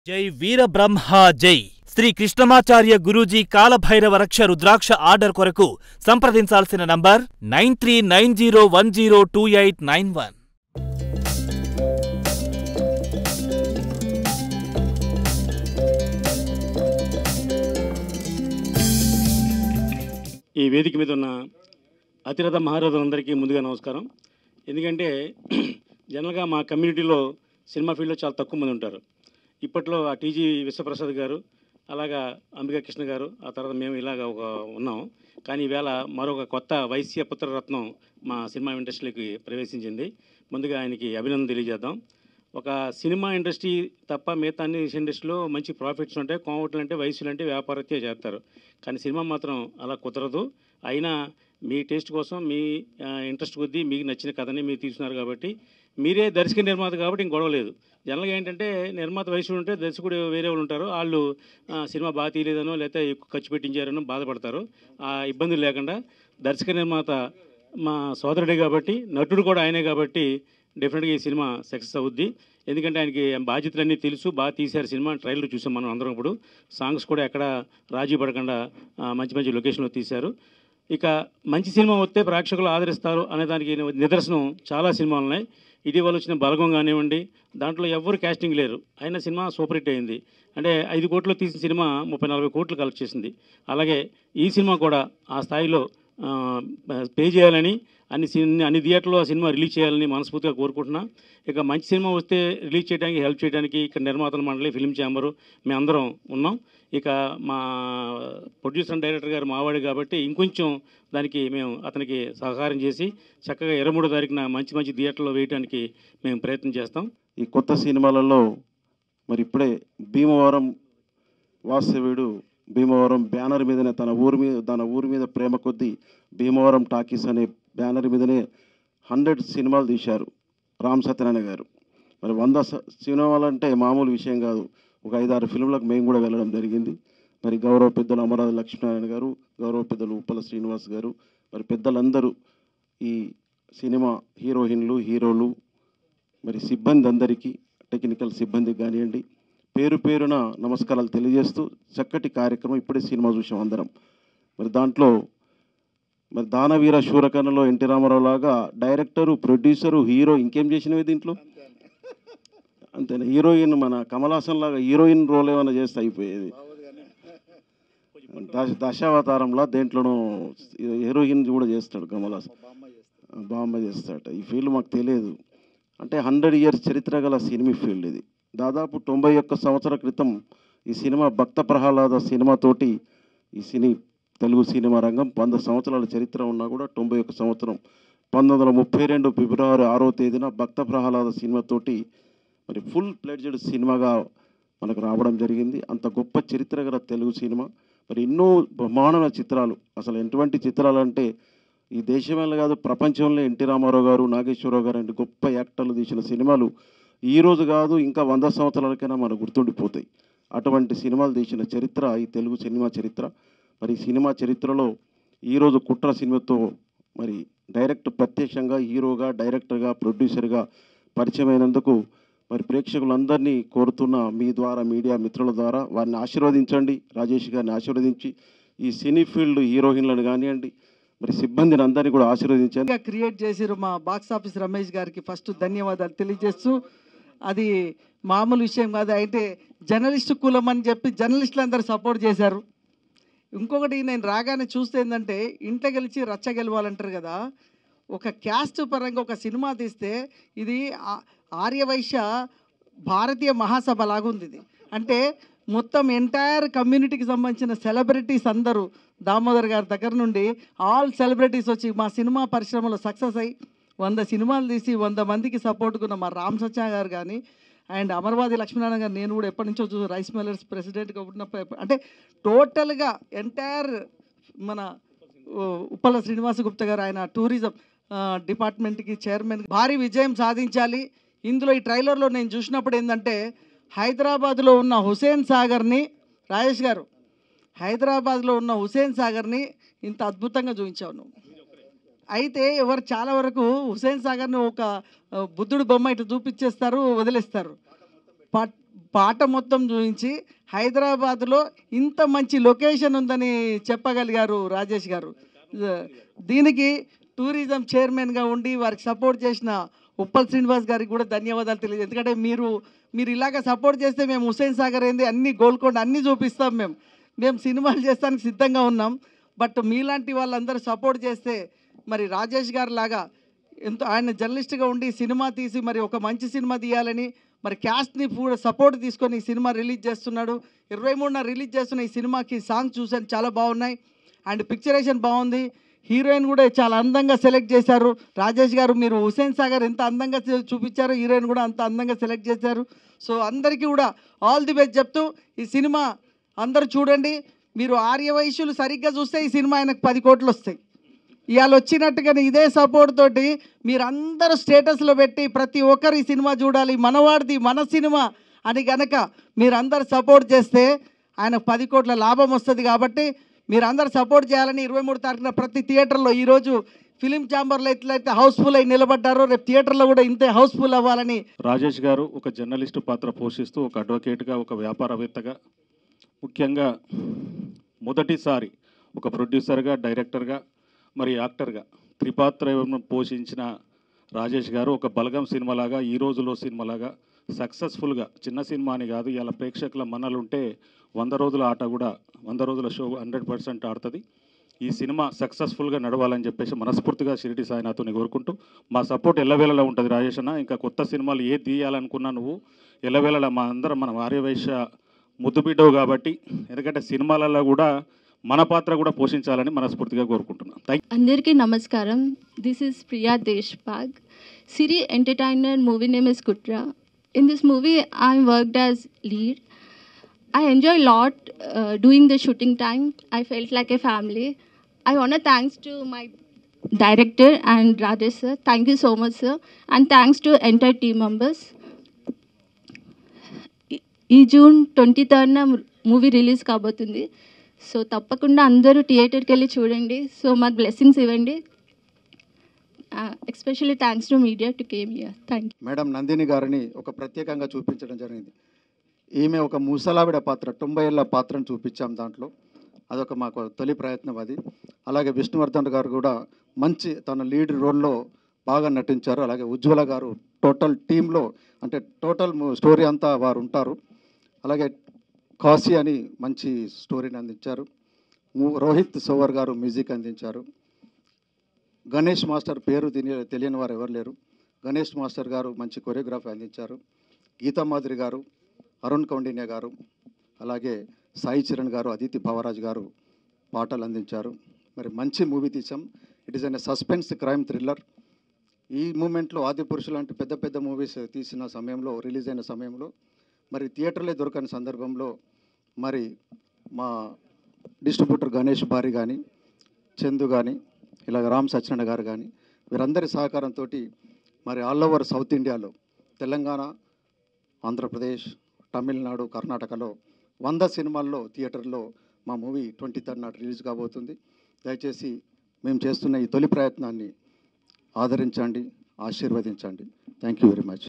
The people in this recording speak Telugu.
జై వీరబ్రహ్మ జై శ్రీ కృష్ణమాచార్య గురూజీ కాలభైరవ రక్ష రుద్రాక్ష ఆర్డర్ కొరకు సంప్రదించాల్సిన number nine three nine zero one zero two eight nine one ఈ వేదిక మీద ఉన్న అతిరథ మహారథులందరికీ ముందుగా నమస్కారం ఎందుకంటే జనరల్గా మా కమ్యూనిటీలో సినిమా ఫీల్డ్లో చాలా తక్కువ మంది ఉంటారు ఇప్పట్లో ఆ టీజీ విశ్వప్రసాద్ గారు అలాగా అంబికా కృష్ణ గారు ఆ తర్వాత మేము ఇలాగ ఒక ఉన్నాం కానీ ఈవేళ మరొక కొత్త వైశ్య పుత్రరత్నం మా సినిమా ఇండస్ట్రీలోకి ప్రవేశించింది ముందుగా ఆయనకి అభినందన తెలియజేద్దాం ఒక సినిమా ఇండస్ట్రీ తప్ప మిగతా అన్ని ఇండస్ట్రీలో మంచి ప్రాఫిట్స్ ఉంటాయి కోమట్లు అంటే వయసులు అంటే వ్యాపారత్యే చేస్తారు కానీ సినిమా మాత్రం అలా కుదరదు అయినా మీ టేస్ట్ కోసం మీ ఇంట్రెస్ట్ కొద్దీ మీకు నచ్చిన కథని మీరు తీసుకున్నారు కాబట్టి మీరే దర్శక నిర్మాత కాబట్టి ఇంక గొడవ లేదు జనరల్గా ఏంటంటే నిర్మాత వయసు ఉంటే దర్శకుడు వేరే వాళ్ళు ఉంటారు వాళ్ళు ఆ, సినిమా బాగా తీయలేదనో లేకపోతే ఎక్కువ ఖర్చు పెట్టించారనో బాధపడతారు ఆ ఇబ్బందులు లేకుండా దర్శక నిర్మాత మా సోదరుడే కాబట్టి నటుడు కూడా ఆయనే కాబట్టి డెఫినెట్గా ఈ సినిమా సక్సెస్ అవుద్ది ఎందుకంటే ఆయనకి బాధ్యతలన్నీ తెలుసు బాగా తీశారు సినిమా ట్రైలర్ చూసాం మనం అందరం ఇప్పుడు సాంగ్స్ కూడా ఎక్కడ రాజీ పడకుండా ఆ, మంచి మంచి లొకేషన్లో తీశారు ఇక మంచి సినిమా వస్తే ప్రేక్షకులు ఆదరిస్తారు అనే దానికి నిదర్శనం చాలా సినిమాలు ఉన్నాయి ఇటీవల వచ్చిన బలగం కానివ్వండి దాంట్లో ఎవ్వరు క్యాస్టింగ్ లేరు అయినా సినిమా సూపర్ హిట్ అయింది అంటే ఐదు కోట్లు తీసిన సినిమా ముప్పై నలభై కోట్లు కలెక్ట్ చేసింది అలాగే ఈ సినిమా కూడా ఆ స్థాయిలో ఆ, పే చేయాలని అన్ని సినిమా అన్ని థియేటర్లో ఆ సినిమా రిలీజ్ చేయాలని మనస్ఫూర్తిగా కోరుకుంటున్నా ఇక మంచి సినిమా వస్తే రిలీజ్ చేయడానికి హెల్ప్ చేయడానికి ఇక్కడ నిర్మాతల మండలి ఫిల్మ్ ఛాంబరు మేమందరం ఉన్నాం ఇక మా ప్రొడ్యూసర్ అండ్ డైరెక్టర్ గారు మావాడు కాబట్టి ఇంకొంచెం దానికి మేము అతనికి సహకారం చేసి చక్కగా ఇరవై మూడో తారీఖున మంచి మంచి థియేటర్లో వేయడానికి మేము ప్రయత్నం చేస్తాం ఈ కొత్త సినిమాలలో మరి ఇప్పుడే భీమవరం వాస్తవ్యుడు భీమవరం బ్యానర్ మీదనే తన ఊరి మీద తన ఊరి మీద ప్రేమ కొద్దీ భీమవరం టాకీస్ అనే బ్యానర్ మీదనే హండ్రెడ్ సినిమాలు తీశారు రామ్ సత్యనారాయణ గారు మరి వంద స- సినిమాలు అంటే మామూలు విషయం కాదు ఒక ఐదారు ఫిల్మ్లకు మేము కూడా వెళ్ళడం జరిగింది మరి గౌరవ పెద్దలు అమరావతి లక్ష్మీనారాయణ గారు గౌరవ పెద్దలు ఉప్పల శ్రీనివాస్ గారు మరి పెద్దలందరూ ఈ సినిమా హీరోయిన్లు హీరోలు మరి సిబ్బంది అందరికీ టెక్నికల్ సిబ్బంది కానివ్వండి పేరు పేరున నమస్కారాలు తెలియజేస్తూ చక్కటి కార్యక్రమం ఇప్పుడే సినిమా చూసాం అందరం మరి దాంట్లో మరి దానవీర శూరకర్ణలో ఎన్టీ రామారావు లాగా డైరెక్టరు ప్రొడ్యూసరు హీరో ఇంకేం చేసినవి దీంట్లో అంతేనా హీరోయిన్ మన కమల్ హాసన్ లాగా హీరోయిన్ రోల్ ఏమైనా చేస్తే అయిపోయేది దశ దశావతారంలో దేంట్లోనూ హీరోయిన్ కూడా చేస్తాడు కమల్ హాసన్ బాంబే చేస్తాడట ఈ ఫీల్డ్ మాకు తెలియదు అంటే హండ్రెడ్ ఇయర్స్ చరిత్ర గల సినిమా ఫీల్డ్ ఇది దాదాపు తొంభై ఒక్క సంవత్సరాల క్రితం ఈ సినిమా భక్త ప్రహ్లాద సినిమాతోటి ఈ సినీ తెలుగు సినిమా రంగం వంద సంవత్సరాల చరిత్ర ఉన్నా కూడా తొంభై ఒక్క సంవత్సరం పంతొమ్మిది వందల ముప్పై రెండు ఫిబ్రవరి ఆరో తేదీన భక్త ప్రహ్లాద సినిమాతోటి మరి ఫుల్ ప్లెడ్జెడ్ సినిమాగా మనకు రావడం జరిగింది అంత గొప్ప చరిత్ర గల తెలుగు సినిమా మరి ఎన్నో బ్రహ్మాండమైన చిత్రాలు అసలు ఎటువంటి చిత్రాలు అంటే ఈ దేశంలో కాదు ప్రపంచంలో ఎన్టీ రామారావు గారు నాగేశ్వరరావు గారు అంటే గొప్ప యాక్టర్లు తీసిన సినిమాలు ఈ రోజు కాదు ఇంకా వంద సంవత్సరాలకైనా మనకు గుర్తుండిపోతాయి అటువంటి సినిమాలు తీసిన చరిత్ర ఈ తెలుగు సినిమా చరిత్ర మరి ఈ సినిమా చరిత్రలో ఈరోజు కుట్ర సినిమాతో మరి డైరెక్ట్ ప్రత్యక్షంగా హీరోగా డైరెక్టర్గా ప్రొడ్యూసర్గా పరిచయమైనందుకు మరి ప్రేక్షకులందరినీ కోరుతున్న మీ ద్వారా మీడియా మిత్రుల ద్వారా వారిని ఆశీర్వదించండి రాజేష్ గారిని ఆశీర్వదించి ఈ సినీ ఫీల్డ్ హీరోయిన్లను కానివ్వండి మరి సిబ్బందిని అందరినీ కూడా ఆశీర్వదించండి గా క్రియేట్ చేసిరు మా బాక్స్ ఆఫీస్ రమేష్ గారికి ఫస్ట్ ధన్యవాదాలు తెలియజేస్తూ అది మామూలు విషయం కాదు అయితే జర్నలిస్టు కులం అని చెప్పి జర్నలిస్టులు అందరూ సపోర్ట్ చేశారు ఇంకొకటి నేను రాగానే చూస్తే ఏంటంటే ఇంట గెలిచి రచ్చ గెలవాలంటారు కదా ఒక క్యాస్ట్ పరంగా ఒక సినిమా తీస్తే ఇది ఆ- ఆర్యవైశ్య భారతీయ మహాసభ లాగుంది ఇది అంటే మొత్తం ఎంటైర్ కమ్యూనిటీకి సంబంధించిన సెలబ్రిటీస్ అందరూ దామోదర్ గారి దగ్గర నుండి ఆల్ సెలబ్రిటీస్ వచ్చి మా సినిమా పరిశ్రమలో సక్సెస్ అయ్యి వంద సినిమాలు తీసి వంద మందికి సపోర్ట్కున్న మా రామ్ సత్య గారు కానీ అండ్ అమర్వాది లక్ష్మీనారాయణ గారు నేను కూడా ఎప్పటి నుంచో చూ రైస్ మిల్లర్స్ ప్రెసిడెంట్గా ఉన్నప్పుడు ఎప్ప- అంటే టోటల్గా ఎంటైర్ మన ఓ, ఉప్పల శ్రీనివాస గుప్తా గారు ఆయన టూరిజం ఆ, డిపార్ట్మెంట్కి చైర్మన్ భారీ విజయం సాధించాలి ఇందులో ఈ ట్రైలర్లో నేను చూసినప్పుడు ఏంటంటే హైదరాబాద్లో ఉన్న హుసేన్ సాగర్ని రాజేష్ గారు హైదరాబాద్లో ఉన్న హుసేన్ సాగర్ని ఇంత అద్భుతంగా చూపించావు నువ్వు అయితే ఎవరు చాలా వరకు హుసేన్ సాగర్ని ఒక ఆ, బుద్ధుడు బొమ్మ ఇట్లా చూపించేస్తారు వదిలేస్తారు పట్ పాట మొత్తం చూపించి హైదరాబాద్లో ఇంత మంచి లొకేషన్ ఉందని చెప్పగలిగారు రాజేష్ గారు దీనికి టూరిజం చైర్మన్గా ఉండి వారికి సపోర్ట్ చేసిన ఉప్పల్ శ్రీనివాస్ గారికి కూడా ధన్యవాదాలు తెలియదు ఎందుకంటే మీరు మీరు ఇలాగ సపోర్ట్ చేస్తే మేము హుస్సేన్ సాగర్ ఏంది అన్ని గోల్కొండ అన్నీ చూపిస్తాం మేము మేము సినిమాలు చేస్తానికి సిద్ధంగా ఉన్నాం బట్ మీలాంటి వాళ్ళందరూ సపోర్ట్ చేస్తే మరి రాజేష్ గారు లాగా ఎంతో ఆయన జర్నలిస్ట్గా ఉండి సినిమా తీసి మరి ఒక మంచి సినిమా తీయాలని మరి క్యాస్ట్ని కూడా సపోర్ట్ తీసుకొని ఈ సినిమా రిలీజ్ చేస్తున్నాడు ఇరవై మూడున రిలీజ్ చేస్తున్న ఈ సినిమాకి సాంగ్ చూసాను చాలా బాగున్నాయి అండ్ పిక్చరేషన్ బాగుంది హీరోయిన్ కూడా చాలా అందంగా సెలెక్ట్ చేశారు రాజేష్ గారు మీరు హుసేన్ సాగర్ ఎంత అందంగా చూ- చూపించారో హీరోయిన్ కూడా అంత అందంగా సెలెక్ట్ చేశారు సో అందరికీ కూడా ఆల్ ది బెస్ట్ చెప్తూ ఈ సినిమా అందరూ చూడండి మీరు ఆర్య వైశ్యులు సరిగ్గా చూస్తే ఈ సినిమా ఆయనకు పది కోట్లు వస్తాయి ఇవాళ వచ్చినట్టుగానే ఇదే సపోర్ట్ తోటి మీరు అందరూ స్టేటస్లో పెట్టి ప్రతి ఒక్కరు ఈ సినిమా చూడాలి మనవాడిది మన సినిమా అని గనక మీరందరు సపోర్ట్ చేస్తే ఆయన పది కోట్ల లాభం వస్తుంది కాబట్టి మీరు అందరు సపోర్ట్ చేయాలని ఇరవై మూడు తారీఖున ప్రతి థియేటర్లో ఈరోజు ఫిలిం ఛాంబర్లో ఎట్లయితే హౌస్ఫుల్ అయి నిలబడ్డారో రేపు థియేటర్లో కూడా ఇంతే హౌస్ఫుల్ అవ్వాలని రాజేష్ గారు ఒక జర్నలిస్టు పాత్ర పోషిస్తూ ఒక అడ్వకేట్గా ఒక వ్యాపారవేత్తగా ముఖ్యంగా మొదటిసారి ఒక ప్రొడ్యూసర్గా డైరెక్టర్గా మరి యాక్టర్గా త్రిపాత్రను పోషించిన రాజేష్ గారు ఒక బలగం సినిమాలాగా ఈ రోజులో సినిమాలాగా సక్సెస్ఫుల్గా చిన్న సినిమా అని కాదు ఇలా ప్రేక్షకుల మన్నలుంటే వంద రోజుల ఆట కూడా వంద రోజుల షో హండ్రెడ్ పర్సెంట్ ఆడుతుంది ఈ సినిమా సక్సెస్ఫుల్గా నడవాలని చెప్పేసి మనస్ఫూర్తిగా షిరిడి సాయినాథుని కోరుకుంటూ మా సపోర్ట్ ఎల్లవేళలా ఉంటుంది రాజేష్ అన్న ఇంకా కొత్త సినిమాలు ఏ తీయాలనుకున్నా నువ్వు ఎల్లవేళలా మా అందరం మన ఆర్యవైశ్య ముద్దుబిడ్డవు కాబట్టి ఎందుకంటే సినిమాలలో కూడా మన పాత్ర కూడా పోషించాలని మనస్ఫూర్తిగా కోరుకుంటున్నాను థ్యాంక్ అందరికీ నమస్కారం this is Priya Deshpande Siri entertainer movie name is Kutra in this movie I worked as lead I enjoy a lot uh, doing the shooting time. I felt like a family. I want to thanks to my director and Rajesh sir. Thank you so much, sir. And thanks to entire team members. ఈ- ఈ జూన్ ట్వంటీ థర్డ్న మూవీ రిలీజ్ కాబోతుంది సో తప్పకుండా అందరూ థియేటర్కి వెళ్ళి చూడండి సో మాకు బ్లెస్సింగ్స్ ఇవ్వండి especially thanks to media to came here thank you madam Nandini గారిని ఒక ప్రత్యేకంగా చూపించడం జరిగింది ఈమె ఒక ముసలావిడ పాత్ర తొంభై ఏళ్ళ పాత్రను చూపించాం దాంట్లో అదొక మాకు తొలి ప్రయత్నం అది అలాగే విష్ణువర్ధన్ గారు కూడా మంచి తన లీడ్ రోల్లో బాగా నటించారు అలాగే ఉజ్వల గారు టోటల్ టీంలో అంటే టోటల్ స్టోరీ అంతా వారు ఉంటారు అలాగే కాశీ అని మంచి స్టోరీని అందించారు ము- రోహిత్ సోవర్ గారు మ్యూజిక్ అందించారు గణేష్ మాస్టర్ పేరు తిని- తెలియని వారు ఎవరు లేరు గణేష్ మాస్టర్ గారు మంచి కొరియోగ్రఫీ అందించారు గీతామాధురి గారు అరుణ్ కౌండిన్య గారు అలాగే సాయి చరణ్ గారు అదితి భవరాజ్ గారు పాటలు అందించారు మరి మంచి మూవీ తీసాం it is an suspense crime thriller ఈ మూమెంట్లో ఆది పురుషులు లాంటి పెద్ద పెద్ద మూవీస్ తీసిన సమయంలో రిలీజ్ అయిన సమయంలో మరి థియేటర్లే దొరకని సందర్భంలో మరి మా డిస్ట్రిబ్యూటర్ గణేష్ బారి కానీ చందు కానీ ఇలాగ రామ్ సత్యనారాయణ గారు కానీ వీరందరి సహకారంతో మరి ఆల్ ఓవర్ సౌత్ ఇండియాలో తెలంగాణ ఆంధ్రప్రదేశ్ తమిళనాడు కర్ణాటకలో వంద సినిమాల్లో థియేటర్లో మా మూవీ ట్వంటీ థర్డ్ నాడు రిలీజ్ కాబోతుంది దయచేసి మేము చేస్తున్న ఈ తొలి ప్రయత్నాన్ని ఆదరించండి ఆశీర్వదించండి థ్యాంక్ యూ వెరీ మచ్